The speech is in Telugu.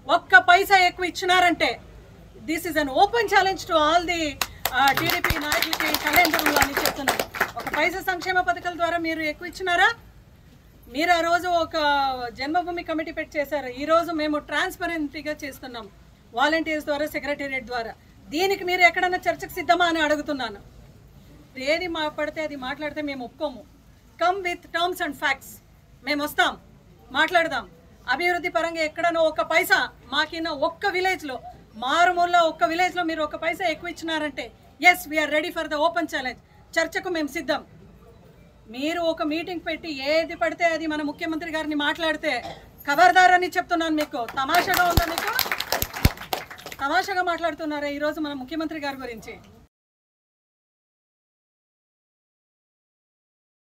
ఒక్క పైసా ఎక్కువ ఇచ్చినారంటే this is an open challenge to all the TDP నాయకులకి కళ్యాణ్ అని చెప్తున్నాను ఒక పైసా సంక్షేమ పథకాల ద్వారా మీరు ఎక్కువ ఇచ్చినారా మీరు ఆ రోజు ఒక జన్మభూమి కమిటీ పెట్టి చేశారు ఈ రోజు మేము ట్రాన్స్పరెంట్గా చేస్తున్నాం వాలంటీర్స్ ద్వారా సెక్రటేరియట్ ద్వారా దీనికి మీరు ఎక్కడన్నా చర్చకు సిద్ధమా అని అడుగుతున్నాను ఏది మా పడితే అది మాట్లాడితే మేము ఒప్పుకోము come with terms and facts మేము వస్తాం మాట్లాడదాం అభివృద్ధి పరంగా ఎక్కడనో ఒక పైసా మాకిన్న ఒక్క విలేజ్లో మారుమూలలో ఒక్క విలేజ్లో మీరు ఒక పైసా ఎక్కువ ఇచ్చినారంటే yes we're ready for the open challenge చర్చకు మేము సిద్ధం మీరు ఒక మీటింగ్ పెట్టి ఏది పడితే అది మన ముఖ్యమంత్రి గారిని మాట్లాడితే ఖబర్దార్ అని చెప్తున్నాను మీకు తమాషాగా ఉందా మీకు తమాషాగా మాట్లాడుతున్నారా ఈరోజు మన ముఖ్యమంత్రి గారి గురించి